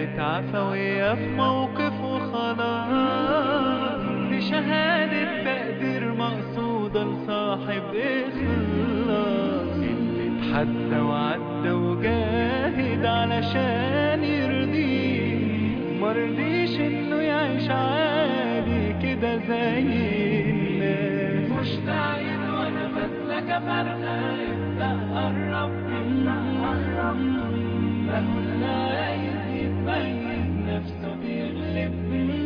شهادة عفوية في موقف وخلاص دي شهادة تقدير مقصودة لصاحب إخلاص اللي اتحدى وعدى وجاهد علشان يرضيه مرضيش إنه يعيش عادي كده زي الناس مشتاق وأنا بسلك فرقة ابدأ قرب ابدأ قرب اللي عايز يتميز نفسه بيغلب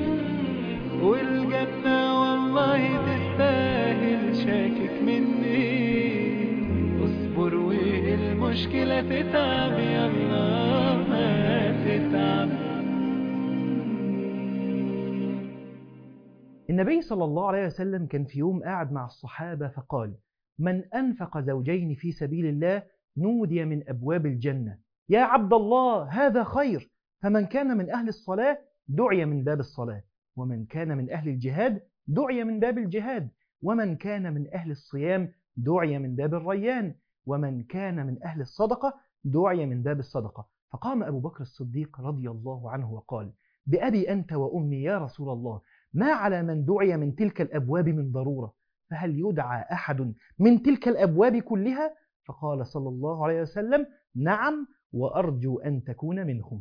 والجنة والله تستاهل شاكك مني اصبر والمشكلة تتعب يلا ما تتعب النبي صلى الله عليه وسلم كان في يوم قاعد مع الصحابة فقال من أنفق زوجين في سبيل الله نودي من أبواب الجنة يا عبد الله هذا خير فمن كان من أهل الصلاة دعي من باب الصلاة ومن كان من أهل الجهاد دعي من باب الجهاد ومن كان من أهل الصيام دعي من باب الريان ومن كان من أهل الصدقة دعي من باب الصدقة فقام أبو بكر الصديق رضي الله عنه وقال بأبي أنت وأمي يا رسول الله ما على من دعي من تلك الأبواب من ضرورة فهل يدعى أحد من تلك الأبواب كلها فقال صلى الله عليه وسلم نعم وأرجو أن تكون منهم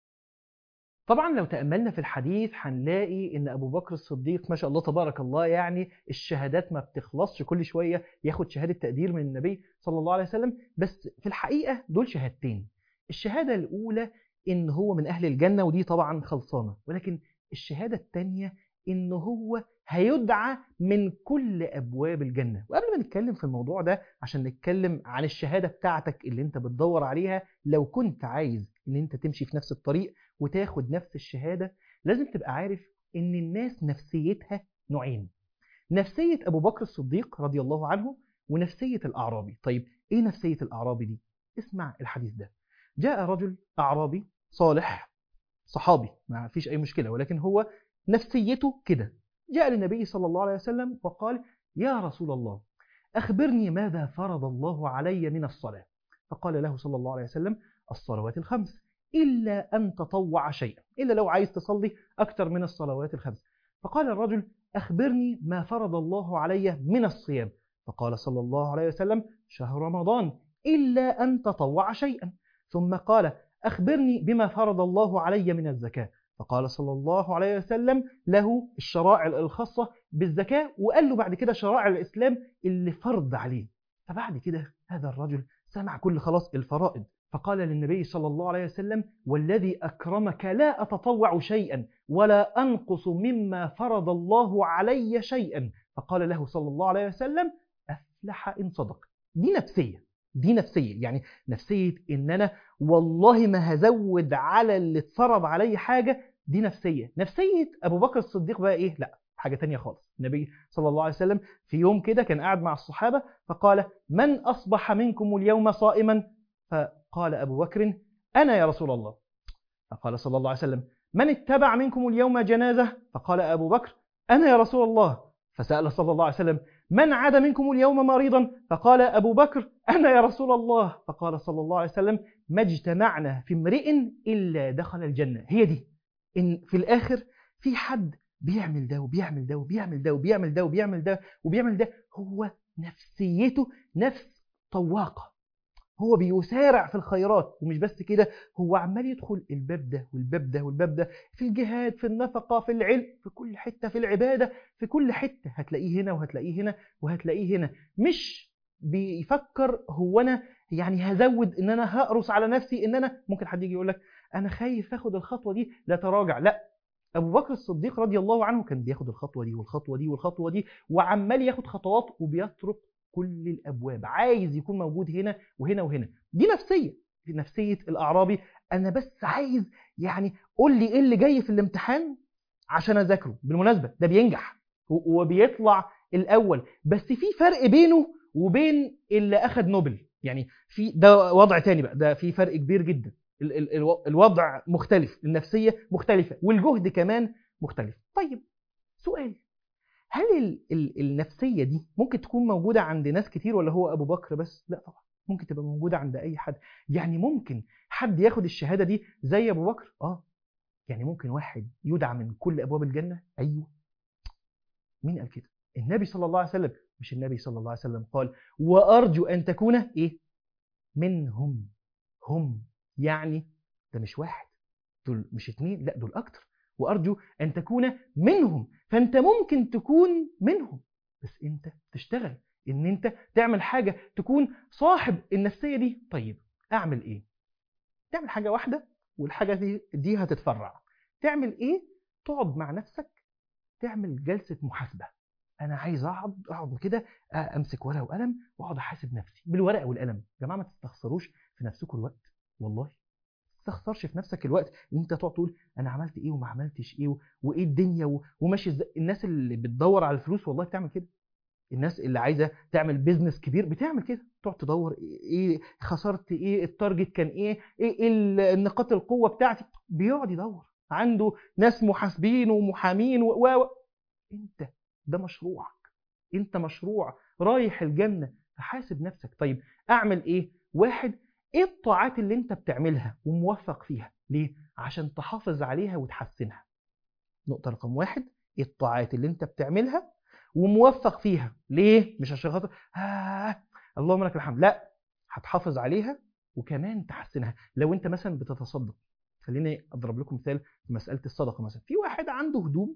طبعا لو تأملنا في الحديث هنلاقي ان ابو بكر الصديق ما شاء الله تبارك الله يعني الشهادات ما بتخلصش كل شوية ياخد شهادة تقدير من النبي صلى الله عليه وسلم بس في الحقيقة دول شهادتين الشهادة الأولى ان هو من أهل الجنة ودي طبعا خلصانة ولكن الشهادة الثانية ان هو هيدعى من كل ابواب الجنه وقبل ما نتكلم في الموضوع ده عشان نتكلم عن الشهاده بتاعتك اللي انت بتدور عليها لو كنت عايز ان انت تمشي في نفس الطريق وتاخد نفس الشهاده لازم تبقى عارف ان الناس نفسيتها نوعين نفسيه ابو بكر الصديق رضي الله عنه ونفسيه الاعرابي طيب ايه نفسيه الاعرابي دي اسمع الحديث ده جاء رجل اعرابي صالح صحابي ما فيش اي مشكله ولكن هو نفسيته كده جاء للنبي صلى الله عليه وسلم وقال يا رسول الله أخبرني ماذا فرض الله علي من الصلاة فقال له صلى الله عليه وسلم الصلوات الخمس إلا أن تطوع شيئا إلا لو عايز تصلي أكثر من الصلوات الخمس فقال الرجل أخبرني ما فرض الله علي من الصيام فقال صلى الله عليه وسلم شهر رمضان إلا أن تطوع شيئا ثم قال أخبرني بما فرض الله علي من الزكاة فقال صلى الله عليه وسلم له الشرائع الخاصة بالزكاة وقال له بعد كده شرائع الإسلام اللي فرض عليه فبعد كده هذا الرجل سمع كل خلاص الفرائض فقال للنبي صلى الله عليه وسلم والذي أكرمك لا أتطوع شيئا ولا أنقص مما فرض الله علي شيئا فقال له صلى الله عليه وسلم أفلح إن صدق دي نفسية دي نفسية يعني نفسية إن أنا والله ما هزود على اللي اتفرض علي حاجة دي نفسية نفسية أبو بكر الصديق بقى إيه لا حاجة تانية خالص النبي صلى الله عليه وسلم في يوم كده كان قاعد مع الصحابة فقال من أصبح منكم اليوم صائما فقال أبو بكر أنا يا رسول الله فقال صلى الله عليه وسلم من اتبع منكم اليوم جنازة فقال أبو بكر أنا يا رسول الله فسأل صلى الله عليه وسلم من عاد منكم اليوم مريضا فقال أبو بكر أنا يا رسول الله فقال صلى الله عليه وسلم ما اجتمعنا في امرئ إلا دخل الجنة هي دي إن في الآخر في حد بيعمل ده وبيعمل ده وبيعمل ده وبيعمل ده وبيعمل ده وبيعمل ده هو نفسيته نفس طواقة هو بيسارع في الخيرات ومش بس كده هو عمال يدخل الباب ده والباب ده والباب ده في الجهاد في النفقة في العلم في كل حتة في العبادة في كل حتة هتلاقيه هنا وهتلاقيه هنا وهتلاقيه هنا مش بيفكر هو أنا يعني هزود ان انا هقرص على نفسي ان انا ممكن حد يجي يقول لك انا خايف اخد الخطوه دي لا تراجع لا ابو بكر الصديق رضي الله عنه كان بياخد الخطوه دي والخطوه دي والخطوه دي وعمال ياخد خطوات وبيطرق كل الابواب عايز يكون موجود هنا وهنا وهنا دي نفسيه دي نفسيه الاعرابي انا بس عايز يعني قول لي ايه اللي جاي في الامتحان عشان اذاكره بالمناسبه ده بينجح وبيطلع الاول بس في فرق بينه وبين اللي اخد نوبل يعني في ده وضع تاني بقى ده في فرق كبير جدا ال- ال- الو- الوضع مختلف النفسية مختلفة والجهد كمان مختلف طيب سؤال هل ال ال النفسية دي ممكن تكون موجودة عند ناس كتير ولا هو أبو بكر بس؟ لا طبعا ممكن تبقى موجودة عند أي حد يعني ممكن حد ياخد الشهادة دي زي أبو بكر؟ آه يعني ممكن واحد يدعى من كل ابواب الجنه ايوه مين قال كده النبي صلى الله عليه وسلم مش النبي صلى الله عليه وسلم قال وارجو ان تكون ايه منهم هم يعني ده مش واحد دول مش اتنين لا دول اكتر وارجو ان تكون منهم فانت ممكن تكون منهم بس انت تشتغل ان انت تعمل حاجه تكون صاحب النفسيه دي طيب اعمل ايه تعمل حاجه واحده والحاجه دي دي هتتفرع تعمل ايه تقعد مع نفسك تعمل جلسه محاسبه انا عايز اقعد اقعد كده امسك ورقه وقلم واقعد احاسب نفسي بالورقه والقلم يا جماعه ما تستخسروش في نفسكم الوقت والله ما تستخسرش في نفسك الوقت ان انت تقعد تقول انا عملت ايه وما عملتش ايه وايه الدنيا و... وماشي ازاي الناس اللي بتدور على الفلوس والله بتعمل كده الناس اللي عايزه تعمل بيزنس كبير بتعمل كده تقعد تدور ايه خسرت ايه التارجت كان ايه ايه النقاط القوه بتاعتي بيقعد يدور عنده ناس محاسبين ومحامين و... و... انت ده مشروعك انت مشروع رايح الجنه فحاسب نفسك طيب اعمل ايه واحد ايه الطاعات اللي انت بتعملها وموفق فيها ليه عشان تحافظ عليها وتحسنها نقطه رقم واحد ايه الطاعات اللي انت بتعملها وموفق فيها ليه مش عشان خاطر آه اللهم لك الحمد لا هتحافظ عليها وكمان تحسنها لو انت مثلا بتتصدق خليني اضرب لكم مثال في مساله الصدقه مثلا في واحد عنده هدوم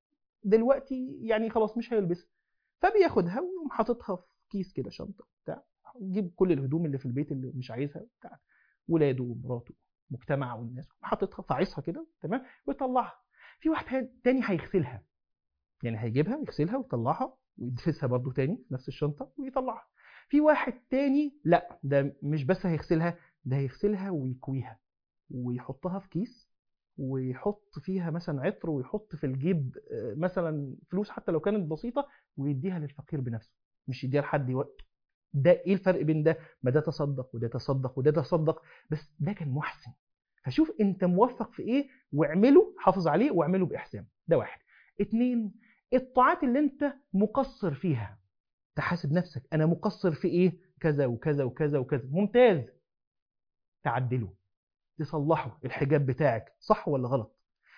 دلوقتي يعني خلاص مش هيلبسها فبياخدها ويقوم حاططها في كيس كده شنطه بتاع يجيب كل الهدوم اللي في البيت اللي مش عايزها بتاع ولاده ومراته مجتمع والناس حاططها فاعصها كده تمام ويطلعها في واحد تاني هيغسلها يعني هيجيبها يغسلها ويطلعها ويدفسها برضو تاني في نفس الشنطه ويطلعها في واحد تاني لا ده مش بس هيغسلها ده هيغسلها ويكويها ويحطها في كيس ويحط فيها مثلا عطر ويحط في الجيب مثلا فلوس حتى لو كانت بسيطه ويديها للفقير بنفسه مش يديها لحد وقت ده ايه الفرق بين ده ما ده تصدق وده تصدق وده تصدق بس ده كان محسن فشوف انت موفق في ايه واعمله حافظ عليه واعمله باحسان ده واحد اتنين الطاعات اللي انت مقصر فيها تحاسب نفسك انا مقصر في ايه كذا وكذا وكذا وكذا ممتاز تعدله تصلحه الحجاب بتاعك صح ولا غلط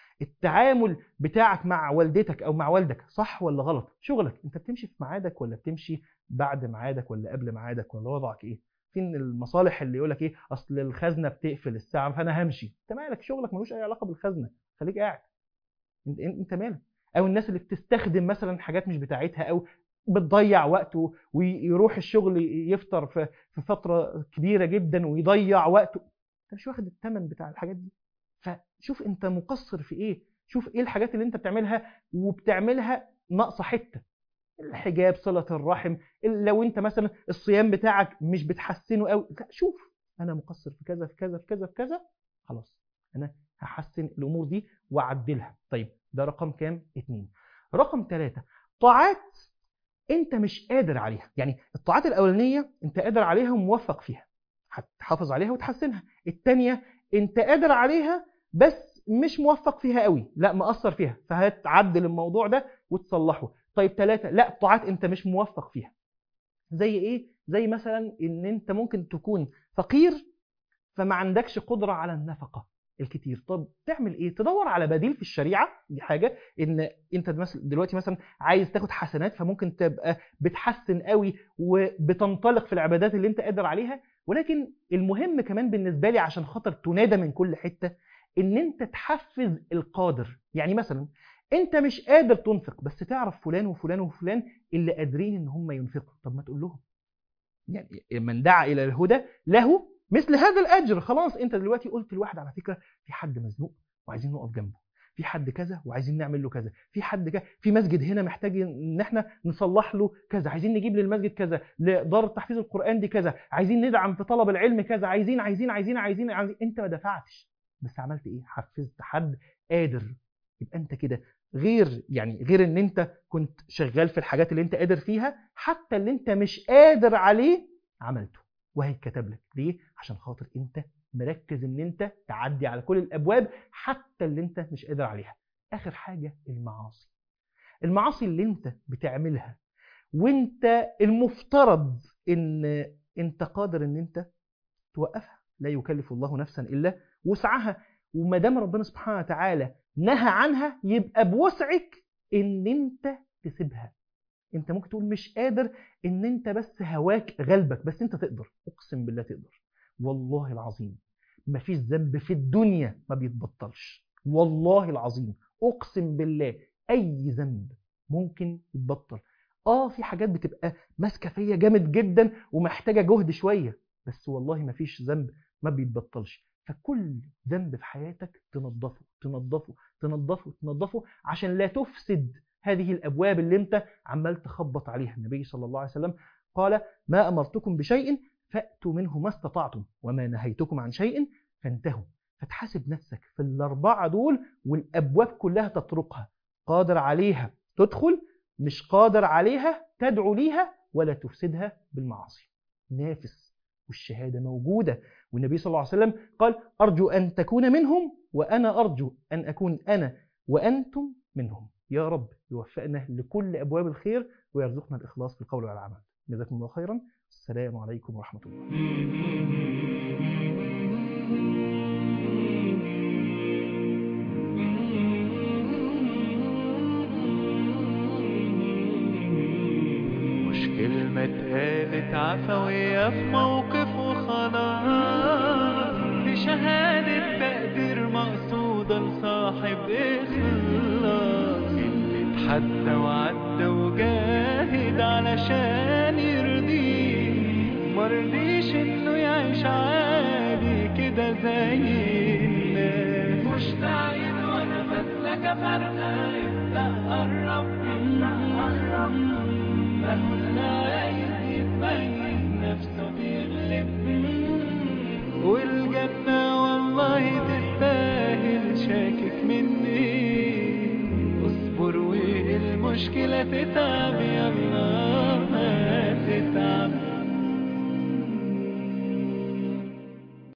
التعامل بتاعك مع والدتك او مع والدك صح ولا غلط شغلك انت بتمشي في ميعادك ولا بتمشي بعد ميعادك ولا قبل ميعادك ولا وضعك ايه فين المصالح اللي يقولك ايه اصل الخزنه بتقفل الساعه فانا همشي انت مالك شغلك ملوش اي علاقه بالخزنه خليك قاعد انت, انت مالك او الناس اللي بتستخدم مثلا حاجات مش بتاعتها او بتضيع وقته ويروح الشغل يفطر في في فتره كبيره جدا ويضيع وقته انت مش واخد الثمن بتاع الحاجات دي فشوف انت مقصر في ايه شوف ايه الحاجات اللي انت بتعملها وبتعملها ناقصه حته الحجاب صله الرحم لو انت مثلا الصيام بتاعك مش بتحسنه قوي لا شوف انا مقصر في كذا في كذا في كذا في كذا خلاص انا هحسن الامور دي واعدلها طيب ده رقم كام اتنين رقم ثلاثة طاعات انت مش قادر عليها يعني الطاعات الاولانيه انت قادر عليها وموفق فيها هتحافظ عليها وتحسنها الثانيه انت قادر عليها بس مش موفق فيها قوي لا مقصر فيها فهتعدل الموضوع ده وتصلحه طيب ثلاثة لا طاعات انت مش موفق فيها زي ايه زي مثلا ان انت ممكن تكون فقير فما عندكش قدرة على النفقة الكتير طب تعمل ايه تدور على بديل في الشريعه دي حاجه ان انت دلوقتي مثلا عايز تاخد حسنات فممكن تبقى بتحسن قوي وبتنطلق في العبادات اللي انت قادر عليها ولكن المهم كمان بالنسبه لي عشان خاطر تنادى من كل حته ان انت تحفز القادر يعني مثلا انت مش قادر تنفق بس تعرف فلان وفلان وفلان اللي قادرين ان هم ينفقوا طب ما تقول لهم يعني من دعا الى الهدى له مثل هذا الاجر خلاص انت دلوقتي قلت لواحد على فكره في حد مزنوق وعايزين نقف جنبه في حد كذا وعايزين نعمل له كذا في حد كذا في مسجد هنا محتاج ان احنا نصلح له كذا عايزين نجيب للمسجد كذا لدار تحفيظ القران دي كذا عايزين ندعم في طلب العلم كذا عايزين عايزين عايزين عايزين, عايزين. انت ما دفعتش بس عملت ايه حفزت حد قادر يبقى انت كده غير يعني غير ان انت كنت شغال في الحاجات اللي انت قادر فيها حتى اللي انت مش قادر عليه عملته وهيتكتب لك ليه عشان خاطر انت مركز ان انت تعدي على كل الابواب حتى اللي انت مش قادر عليها اخر حاجه المعاصي المعاصي اللي انت بتعملها وانت المفترض ان انت قادر ان انت توقفها لا يكلف الله نفسا الا وسعها وما دام ربنا سبحانه وتعالى نهى عنها يبقى بوسعك ان انت تسيبها انت ممكن تقول مش قادر ان انت بس هواك غلبك بس انت تقدر اقسم بالله تقدر والله العظيم مفيش ذنب في الدنيا ما بيتبطلش والله العظيم اقسم بالله اي ذنب ممكن يتبطل اه في حاجات بتبقى ماسكه فيا جامد جدا ومحتاجه جهد شويه بس والله مفيش ذنب ما بيتبطلش فكل ذنب في حياتك تنظفه تنظفه تنظفه تنظفه عشان لا تفسد هذه الابواب اللي انت عمال تخبط عليها النبي صلى الله عليه وسلم قال ما امرتكم بشيء فاتوا منه ما استطعتم وما نهيتكم عن شيء فانتهوا فتحاسب نفسك في الاربعه دول والابواب كلها تطرقها قادر عليها تدخل مش قادر عليها تدعو ليها ولا تفسدها بالمعاصي نافس والشهاده موجوده والنبي صلى الله عليه وسلم قال ارجو ان تكون منهم وانا ارجو ان اكون انا وانتم منهم يا رب يوفقنا لكل ابواب الخير ويرزقنا الاخلاص في القول والعمل جزاكم الله خيرا السلام عليكم ورحمه الله مش كلمة اتقالت عفوية في موقف وخلاص دي شهادة تقدير مقصودة لصاحب إخلاص اللي اتحدى وعدى وجاهد علشان يرضيه مرضيش إنه يعيش عادي كده زي الناس مشتاقين وأنا بسلك فرقة ابدأ قرب ابدأ قرب مهما عايز يتميز نفسه بيغلب والجنة والله تستاهل شاكك مني اصبر والمشكلة تتعب يلا